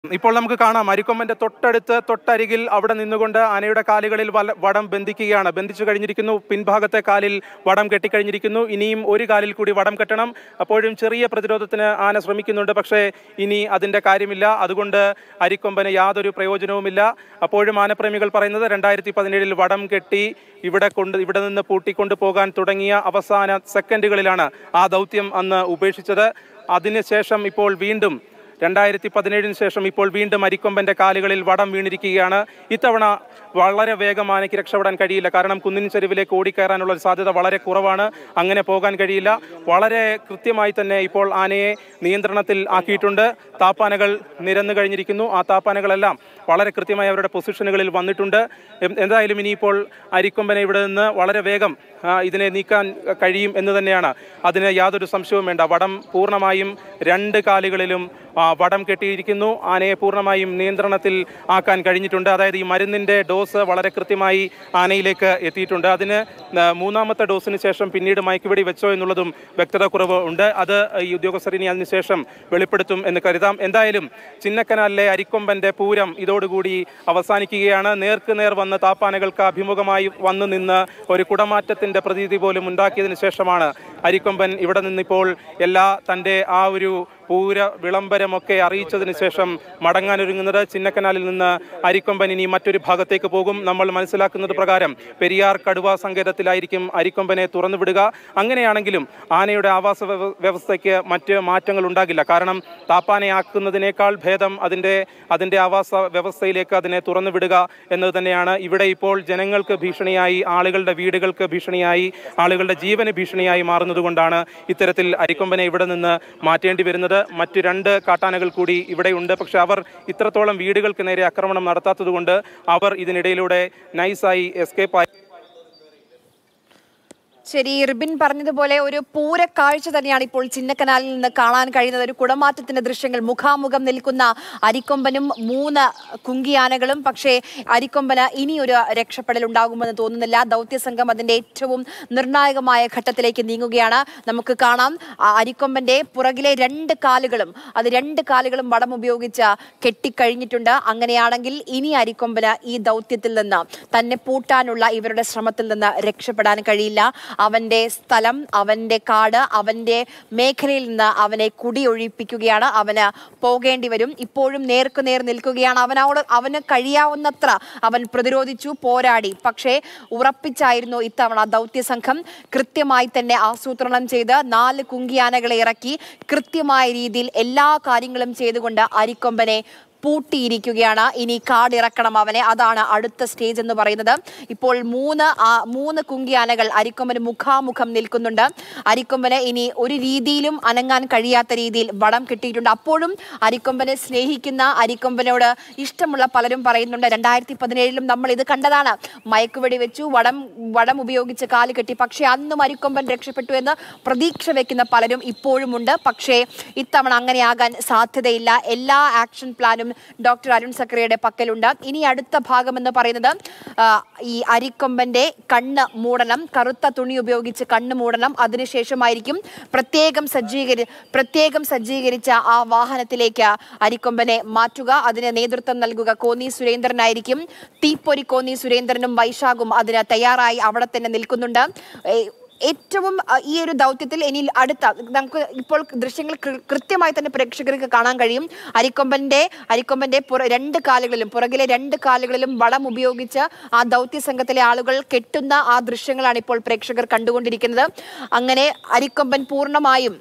ഇപ്പോൾ നമുക്ക് കാണാം അരിക്കൊമ്പന്റെ തൊട്ടടുത്ത് തൊട്ടരികിൽ അവിടെ നിന്നുകൊണ്ട് ആനയുടെ കാലുകളിൽ വല- വടം ബന്ധിക്കുകയാണ് ബന്ധിച്ചു കഴിഞ്ഞിരിക്കുന്നു പിൻഭാഗത്തെ കാലിൽ വടം കെട്ടിക്കഴിഞ്ഞിരിക്കുന്നു ഇനിയും ഒരു കാലിൽ കൂടി വടം കെട്ടണം അപ്പോഴും ചെറിയ പ്രതിരോധത്തിന് ആന ശ്രമിക്കുന്നുണ്ട് പക്ഷേ ഇനി അതിന്റെ കാര്യമില്ല അതുകൊണ്ട് അരിക്കൊമ്പന് യാതൊരു പ്രയോജനവുമില്ല അപ്പോഴും ആനപ്രേമികൾ പറയുന്നത് രണ്ടായിരത്തി പതിനേഴിൽ വടം കെട്ടി ഇവിടെ കൊണ്ട് ഇവിടെ നിന്ന് പൂട്ടിക്കൊണ്ടു പോകാൻ തുടങ്ങിയ അവസാന സെക്കൻഡുകളിലാണ് ആ ദൗത്യം അന്ന് ഉപേക്ഷിച്ചത് അതിനുശേഷം ഇപ്പോൾ വീണ്ടും രണ്ടായിരത്തി പതിനേഴിന് ശേഷം ഇപ്പോൾ വീണ്ടും അരിക്കൊമ്പന്റെ കാലുകളിൽ വടം വീണിരിക്കുകയാണ് ഇത്തവണ വളരെ വേഗം ആനയ്ക്ക് രക്ഷപ്പെടാൻ കഴിയില്ല കാരണം കുന്നിൻ ചെരുവിലേക്ക് ഓടിക്കയറാനുള്ള ഒരു സാധ്യത വളരെ കുറവാണ് അങ്ങനെ പോകാൻ കഴിയില്ല വളരെ കൃത്യമായി തന്നെ ഇപ്പോൾ ആനയെ നിയന്ത്രണത്തിൽ ആക്കിയിട്ടുണ്ട് താപ്പാനകൾ നിരന്നു കഴിഞ്ഞിരിക്കുന്നു ആ താപ്പാനകളെല്ലാം വളരെ കൃത്യമായി അവരുടെ പൊസിഷനുകളിൽ വന്നിട്ടുണ്ട് എം- എന്തായാലും ഇനിയിപ്പോൾ അരിക്കൊമ്പനെ ഇവിടെ നിന്ന് വളരെ വേഗം ആ, ഇതിനെ നീക്കാൻ കഴിയും എന്ന് തന്നെയാണ് അതിന് യാതൊരു സംശയവും വേണ്ട വടം പൂർണ്ണമായും രണ്ട് കാലുകളിലും ആ, വടം കെട്ടിയിരിക്കുന്നു ആനയെ പൂർണ്ണമായും നിയന്ത്രണത്തിൽ ആക്കാൻ കഴിഞ്ഞിട്ടുണ്ട് അതായത് ഈ മരുന്നിൻ്റെ ഡോസ് വളരെ കൃത്യമായി ആനയിലേക്ക് എത്തിയിട്ടുണ്ട് അതിന് ആ, മൂന്നാമത്തെ ഡോസിന് ശേഷം പിന്നീട് മയക്കുവെടി വെച്ചോ എന്നുള്ളതും വ്യക്തത കുറവ് ഉണ്ട് അത് ഈ ഉദ്യോഗസ്ഥർ ഇനി അതിനുശേഷം വെളിപ്പെടുത്തും എന്ന് കരുതാം എന്തായാലും ചിന്നക്കനാലിലെ അരിക്കൊമ്പന്റെ പൂരം ഇതോടുകൂടി അവസാനിക്കുകയാണ് നേർക്ക് നേർ വന്ന താപ്പാനകൾക്ക് അഭിമുഖമായി വന്നു നിന്ന് ഒരു കുടമാറ്റത്തിന്റെ പ്രതീതി പോലും ഉണ്ടാക്കിയതിനു ശേഷമാണ് അരിക്കൊമ്പൻ ഇവിടെ നിന്നിപ്പോൾ എല്ലാ തൻ്റെ ആ ഒരു പൂര വിളംബരമൊക്കെ അറിയിച്ചതിന് ശേഷം മടങ്ങാനൊരുങ്ങുന്നത് ചിന്നക്കനാലിൽ നിന്ന് അരിക്കൊമ്പൻ ഇനി മറ്റൊരു ഭാഗത്തേക്ക് പോകും നമ്മൾ മനസ്സിലാക്കുന്നത് പ്രകാരം പെരിയാർ കടുവ സങ്കേതത്തിലായിരിക്കും അരിക്കൊമ്പനെ തുറന്നുവിടുക അങ്ങനെയാണെങ്കിലും ആനയുടെ ആവാസ വ്യവ- വ്യവസ്ഥയ്ക്ക് മറ്റ് മാറ്റങ്ങൾ ഉണ്ടാകില്ല കാരണം താപ്പാനയാക്കുന്നതിനേക്കാൾ ഭേദം അതിൻ്റെ അതിൻ്റെ ആവാസ വ്യവസ്ഥയിലേക്ക് അതിനെ തുറന്നുവിടുക എന്നത് തന്നെയാണ് ഇവിടെ ഇപ്പോൾ ജനങ്ങൾക്ക് ഭീഷണിയായി ആളുകളുടെ വീടുകൾക്ക് ഭീഷണിയായി ആളുകളുടെ ജീവന് ഭീഷണിയായി മാറുന്നതുകൊണ്ടാണ് ഇത്തരത്തിൽ അരിക്കൊമ്പനെ ഇവിടെ നിന്ന് മാറ്റേണ്ടി വരുന്നത് മറ്റ് രണ്ട് കാട്ടാനകൾ കൂടി ഇവിടെയുണ്ട് പക്ഷെ അവർ ഇത്രത്തോളം വീടുകൾക്ക് നേരെ ആക്രമണം നടത്താത്തതുകൊണ്ട് അവർ ഇതിനിടയിലൂടെ നൈസായി എസ്കേപ്പ് ആയി ശരി റിബിൻ പറഞ്ഞതുപോലെ ഒരു പൂരക്കാഴ്ച തന്നെയാണ് ഇപ്പോൾ ചിന്നക്കനാലിൽ നിന്ന് കാണാൻ കഴിയുന്നത് ഒരു കുടമാറ്റത്തിന്റെ ദൃശ്യങ്ങൾ മുഖാമുഖം നിൽക്കുന്ന അരിക്കൊമ്പനും മൂന്ന് കുങ്കിയാനകളും പക്ഷേ അരിക്കൊമ്പന് ഇനി ഒരു രക്ഷപ്പെടൽ ഉണ്ടാകുമെന്ന് തോന്നുന്നില്ല ദൗത്യസംഘം അതിന്റെ ഏറ്റവും നിർണായകമായ ഘട്ടത്തിലേക്ക് നീങ്ങുകയാണ് നമുക്ക് കാണാം ആ അരിക്കൊമ്പന്റെ പുറകിലെ രണ്ട് കാലുകളും അത് രണ്ട് കാലുകളും വടം ഉപയോഗിച്ച് കെട്ടിക്കഴിഞ്ഞിട്ടുണ്ട് അങ്ങനെയാണെങ്കിൽ ഇനി അരിക്കൊമ്പന് ഈ ദൗത്യത്തിൽ നിന്ന് തന്നെ പൂട്ടാനുള്ള ഇവരുടെ ശ്രമത്തിൽ നിന്ന് രക്ഷപ്പെടാൻ കഴിയില്ല അവന്റെ സ്ഥലം അവന്റെ കാട് അവന്റെ മേഖലയിൽ നിന്ന് അവനെ കുടിയൊഴിപ്പിക്കുകയാണ് അവന് പോകേണ്ടി വരും ഇപ്പോഴും നേർക്ക് നേർ നിൽക്കുകയാണ് അവനോട് അവന് കഴിയാവുന്നത്ര അവൻ പ്രതിരോധിച്ചു പോരാടി പക്ഷേ ഉറപ്പിച്ചായിരുന്നു ഇത്തവണ ദൗത്യസംഘം കൃത്യമായി തന്നെ ആസൂത്രണം ചെയ്ത് നാല് കുങ്കിയാനകളെ ഇറക്കി കൃത്യമായ രീതിയിൽ എല്ലാ കാര്യങ്ങളും ചെയ്തുകൊണ്ട് അരിക്കൊമ്പനെ പൂട്ടിയിരിക്കുകയാണ് ഇനി കാടിറക്കണം അവനെ അതാണ് അടുത്ത സ്റ്റേജ് എന്ന് പറയുന്നത് ഇപ്പോൾ മൂന്ന് ആ- മൂന്ന് കുങ്കിയാനകൾ അരിക്കൊമ്പന് മുഖാമുഖം നിൽക്കുന്നുണ്ട് അരിക്കൊമ്പന് ഇനി ഒരു രീതിയിലും അനങ്ങാൻ കഴിയാത്ത രീതിയിൽ വടം കിട്ടിയിട്ടുണ്ട് അപ്പോഴും അരിക്കൊമ്പനെ സ്നേഹിക്കുന്ന അരിക്കൊമ്പനോട് ഇഷ്ടമുള്ള പലരും പറയുന്നുണ്ട് രണ്ടായിരത്തി പതിനേഴിലും നമ്മൾ ഇത് കണ്ടതാണ് മയക്കുവെടി വെച്ചു വടം വടം ഉപയോഗിച്ച് കാല് കെട്ടി പക്ഷേ അന്നും അരിക്കൊമ്പൻ രക്ഷപ്പെട്ടു എന്ന് പ്രതീക്ഷ വെക്കുന്ന പലരും ഇപ്പോഴും ഉണ്ട് പക്ഷേ ഇത്തവണ അങ്ങനെയാകാൻ സാധ്യതയില്ല എല്ലാ ആക്ഷൻ പ്ലാനും ഡോക്ടർ അരുൺ സക്രിയയുടെ പക്കലുണ്ട് ഇനി അടുത്ത ഭാഗം എന്ന് പറയുന്നത് ആ, ഈ അരിക്കൊമ്പന്റെ കണ്ണ് മൂടണം കറുത്ത തുണി ഉപയോഗിച്ച് കണ്ണ് മൂടണം അതിനുശേഷമായിരിക്കും പ്രത്യേകം സജ്ജീകരി പ്രത്യേകം സജ്ജീകരിച്ച ആ വാഹനത്തിലേക്ക് അരിക്കൊമ്പനെ മാറ്റുക അതിന് നേതൃത്വം നൽകുക കോന്നി സുരേന്ദ്രനായിരിക്കും തീപ്പൊരി കോന്നി സുരേന്ദ്രനും വൈശാഖും അതിന് തയ്യാറായി അവിടെ തന്നെ നിൽക്കുന്നുണ്ട് ഏ, ഏറ്റവും അ, ഈ ഒരു ദൗത്യത്തിൽ ഇനി അടുത്ത നമുക്ക് ഇപ്പോൾ ദൃശ്യങ്ങൾ കൃ- കൃത്യമായി തന്നെ പ്രേക്ഷകർക്ക് കാണാൻ കഴിയും അരിക്കൊമ്പന്റെ അരിക്കൊമ്പന്റെ പുറ രണ്ട് കാലുകളിലും പുറകിലെ രണ്ട് കാലുകളിലും വളം ഉപയോഗിച്ച് ആ ദൗത്യ സംഘത്തിലെ ആളുകൾ കെട്ടുന്ന ആ ദൃശ്യങ്ങളാണ് ഇപ്പോൾ പ്രേക്ഷകർ കണ്ടുകൊണ്ടിരിക്കുന്നത് അങ്ങനെ അരിക്കൊമ്പൻ പൂർണ്ണമായും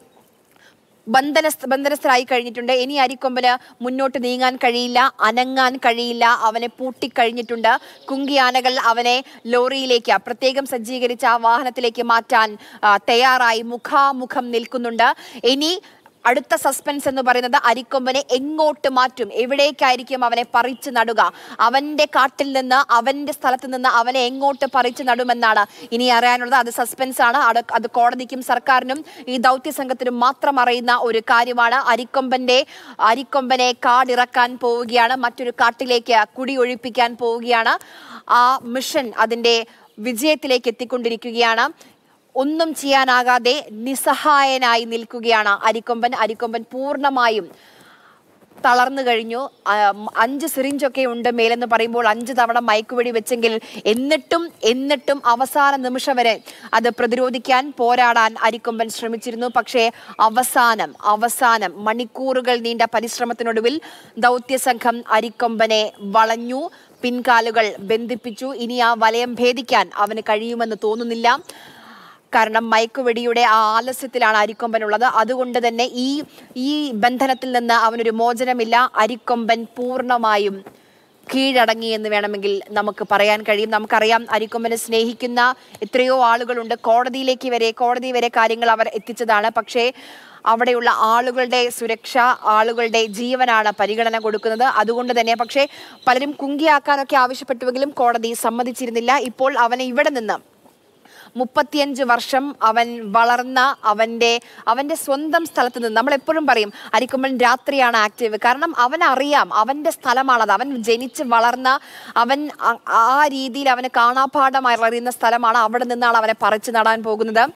ബന്ധന ബന്ധനസ്ഥരായി കഴിഞ്ഞിട്ടുണ്ട് ഇനി അരിക്കൊമ്പന് മുന്നോട്ട് നീങ്ങാൻ കഴിയില്ല അനങ്ങാൻ കഴിയില്ല അവനെ പൂട്ടിക്കഴിഞ്ഞിട്ടുണ്ട് കുങ്കിയാനകൾ അവനെ ലോറിയിലേക്ക് പ്രത്യേകം സജ്ജീകരിച്ച ആ വാഹനത്തിലേക്ക് മാറ്റാൻ ആ, തയ്യാറായി മുഖാമുഖം നിൽക്കുന്നുണ്ട് ഇനി അടുത്ത സസ്പെൻസ് എന്ന് പറയുന്നത് അരിക്കൊമ്പനെ എങ്ങോട്ട് മാറ്റും എവിടേക്കായിരിക്കും അവനെ പറിച്ചു നടുക അവന്റെ കാട്ടിൽ നിന്ന് അവന്റെ സ്ഥലത്ത് നിന്ന് അവനെ എങ്ങോട്ട് പറിച്ചു നടുമെന്നാണ് ഇനി അറിയാനുള്ളത് അത് സസ്പെൻസ് ആണ് അത് അത് കോടതിക്കും സർക്കാരിനും ഈ ദൗത്യ സംഘത്തിനും മാത്രം അറിയുന്ന ഒരു കാര്യമാണ് അരിക്കൊമ്പന്റെ അരിക്കൊമ്പനെ കാടിറക്കാൻ പോവുകയാണ് മറ്റൊരു കാട്ടിലേക്ക് കുടിയൊഴിപ്പിക്കാൻ പോവുകയാണ് ആ മിഷൻ അതിന്റെ വിജയത്തിലേക്ക് എത്തിക്കൊണ്ടിരിക്കുകയാണ് ഒന്നും ചെയ്യാനാകാതെ നിസ്സഹായനായി നിൽക്കുകയാണ് അരിക്കൊമ്പൻ അരിക്കൊമ്പൻ പൂർണ്ണമായും തളർന്നു കഴിഞ്ഞു ആ, ഉം, അഞ്ച് സിറിഞ്ചൊക്കെ ഉണ്ട് മേലെന്ന് പറയുമ്പോൾ അഞ്ച് തവണ മയക്കുവെടി വെച്ചെങ്കിൽ എന്നിട്ടും എന്നിട്ടും അവസാന നിമിഷം വരെ അത് പ്രതിരോധിക്കാൻ പോരാടാൻ അരിക്കൊമ്പൻ ശ്രമിച്ചിരുന്നു പക്ഷേ അവസാനം അവസാനം മണിക്കൂറുകൾ നീണ്ട പരിശ്രമത്തിനൊടുവിൽ ദൗത്യ സംഘം അരിക്കൊമ്പനെ വളഞ്ഞു പിൻകാലുകൾ ബന്ധിപ്പിച്ചു ഇനി ആ വലയം ഭേദിക്കാൻ അവന് കഴിയുമെന്ന് തോന്നുന്നില്ല കാരണം മയക്കുവെടിയുടെ ആ ആലസ്യത്തിലാണ് അരിക്കൊമ്പനുള്ളത് അതുകൊണ്ട് തന്നെ ഈ ഈ ബന്ധനത്തിൽ നിന്ന് അവനൊരു മോചനമില്ല അരിക്കൊമ്പൻ പൂർണ്ണമായും കീഴടങ്ങി എന്ന് വേണമെങ്കിൽ നമുക്ക് പറയാൻ കഴിയും നമുക്കറിയാം അരിക്കൊമ്പനെ സ്നേഹിക്കുന്ന എത്രയോ ആളുകളുണ്ട് കോടതിയിലേക്ക് വരെ കോടതി വരെ കാര്യങ്ങൾ അവർ എത്തിച്ചതാണ് പക്ഷേ അവിടെയുള്ള ആളുകളുടെ സുരക്ഷ ആളുകളുടെ ജീവനാണ് പരിഗണന കൊടുക്കുന്നത് അതുകൊണ്ട് തന്നെ പക്ഷേ പലരും കുങ്കിയാക്കാനൊക്കെ ആവശ്യപ്പെട്ടുവെങ്കിലും കോടതി സമ്മതിച്ചിരുന്നില്ല ഇപ്പോൾ അവനെ ഇവിടെ നിന്ന് മുപ്പത്തിയഞ്ച് വർഷം അവൻ വളർന്ന അവൻ്റെ അവൻ്റെ സ്വന്തം സ്ഥലത്ത് നിന്ന് നമ്മൾ എപ്പോഴും പറയും അരിക്കൊമ്പൻ രാത്രിയാണ് ആക്റ്റീവ് കാരണം അവൻ അറിയാം അവൻ്റെ സ്ഥലമാണത് അവൻ ജനിച്ച് വളർന്ന അവൻ ആ- ആ രീതിയിൽ അവന് കാണാപാഠമായി അറിയുന്ന സ്ഥലമാണ് അവിടെ നിന്നാണ് അവനെ പറിച്ചു നടാൻ പോകുന്നത്